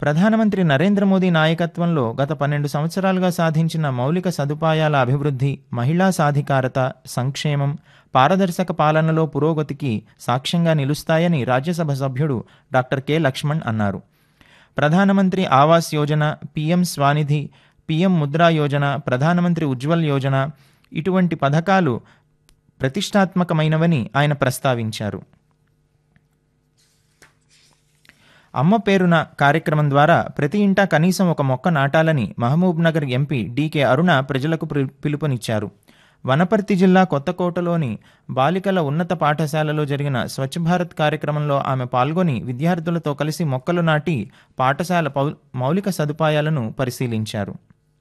ప్రధానమంత్రి నరేంద్ర మోదీ నాయకత్వంలో గత పన్నెండు సంవత్సరాలుగా సాధించిన మౌలిక సదుపాయాల అభివృద్ధి మహిళా సాధికారత సంక్షేమం పారదర్శక పాలనలో పురోగతికి సాక్ష్యంగా నిలుస్తాయని రాజ్యసభ సభ్యుడు డాక్టర్ కె లక్ష్మణ్ అన్నారు ప్రధానమంత్రి ఆవాస్ యోజన పీఎం స్వానిధి పీఎం ముద్రా యోజన ప్రధానమంత్రి ఉజ్వల్ యోజన ఇటువంటి పథకాలు ప్రతిష్టాత్మకమైనవని ఆయన ప్రస్తావించారు అమ్మ పేరున కార్యక్రమం ద్వారా ప్రతి ఇంటా కనీసం ఒక మొక్క నాటాలని మహబూబ్ నగర్ ఎంపీ డీకే అరుణ ప్రజలకు పిలు- పిలుపునిచ్చారు వనపర్తి జిల్లా కొత్తకోటలోని బాలికల ఉన్నత పాఠశాలలో జరిగిన స్వచ్ఛ భారత్ కార్యక్రమంలో ఆమె పాల్గొని విద్యార్థులతో కలిసి మొక్కలు నాటి పాఠశాల పౌ- మౌలిక సదుపాయాలను పరిశీలించారు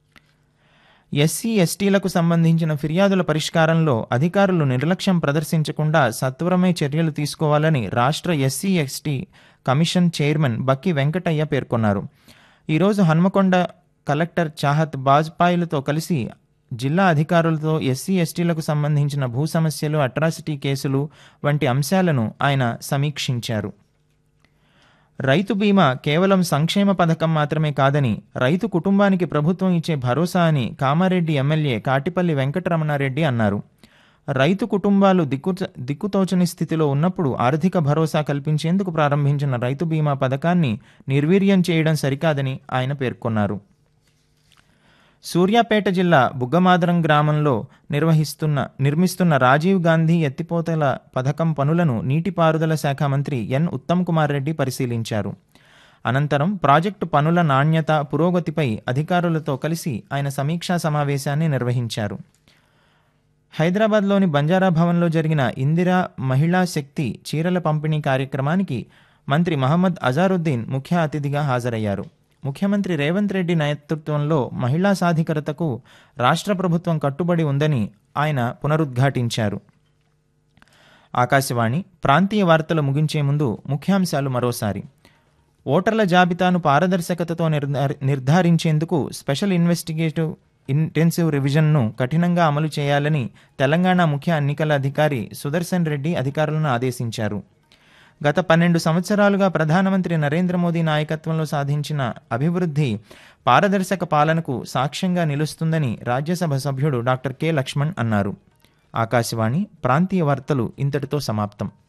ఎస్సీ ఎస్టీలకు సంబంధించిన ఫిర్యాదుల పరిష్కారంలో అధికారులు నిర్లక్ష్యం ప్రదర్శించకుండా సత్వరమే చర్యలు తీసుకోవాలని రాష్ట్ర SC ST commission chairman Bakki Venkataiah పేర్కొన్నారు ఈరోజు హన్మకొండ కలెక్టర్ చాహత్ బాజ్పాయిలతో కలిసి జిల్లా అధికారులతో ఎస్సీ ఎస్టీలకు సంబంధించిన భూ సమస్యలు అట్రాసిటీ కేసులు వంటి అంశాలను ఆయన సమీక్షించారు రైతు బీమా కేవలం సంక్షేమ పథకం మాత్రమే కాదని రైతు కుటుంబానికి ప్రభుత్వం ఇచ్చే భరోసా అని కామారెడ్డి ఎమ్మెల్యే కాటిపల్లి వెంకటరమణారెడ్డి అన్నారు రైతు కుటుంబాలు దిక్కు దిక్కుతోచని స్థితిలో ఉన్నప్పుడు ఆర్థిక భరోసా కల్పించేందుకు ప్రారంభించిన రైతు బీమా పథకాన్ని నిర్వీర్యం చేయడం సరికాదని ఆయన పేర్కొన్నారు సూర్యాపేట జిల్లా బుగ్గమాదరం గ్రామంలో నిర్వహిస్తున్న నిర్మిస్తున్న రాజీవ్ గాంధీ ఎత్తిపోతల పథకం పనులను నీటిపారుదల శాఖ మంత్రి ఎన్ ఉత్తమ్ కుమార్ రెడ్డి పరిశీలించారు అనంతరం ప్రాజెక్టు పనుల నాణ్యత పురోగతిపై అధికారులతో కలిసి ఆయన సమీక్షా సమావేశాన్ని నిర్వహించారు హైదరాబాద్లోని బంజారా భవన్లో జరిగిన ఇందిరా మహిళా శక్తి చీరల పంపిణీ కార్యక్రమానికి మంత్రి మహమ్మద్ అజారుద్దీన్ ముఖ్య అతిథిగా హాజరయ్యారు ముఖ్యమంత్రి రేవంత్ రెడ్డి నేతృత్వంలో మహిళా సాధికారతకు రాష్ట్ర ప్రభుత్వం కట్టుబడి ఉందని ఆయన పునరుద్ఘాటించారు ఆకాశవాణి ప్రాంతీయ వార్తలు ముగించే ముందు ముఖ్యాంశాలు మరోసారి ఓటర్ల జాబితాను పారదర్శకతతో నిర్ధారి నిర్ధారించేందుకు స్పెషల్ ఇన్వెస్టిగేటివ్ ఇంటెన్సివ్ రివిజన్ను కఠినంగా అమలు చేయాలని తెలంగాణ ముఖ్య ఎన్నికల అధికారి సుదర్శన్ రెడ్డి అధికారులను ఆదేశించారు గత పన్నెండు సంవత్సరాలుగా ప్రధానమంత్రి నరేంద్ర మోదీ నాయకత్వంలో సాధించిన అభివృద్ధి పారదర్శక పాలనకు సాక్ష్యంగా నిలుస్తుందని రాజ్యసభ సభ్యుడు డాక్టర్ కె లక్ష్మణ్ అన్నారు ఆకాశవాణి ప్రాంతీయ వార్తలు ఇంతటితో సమాప్తం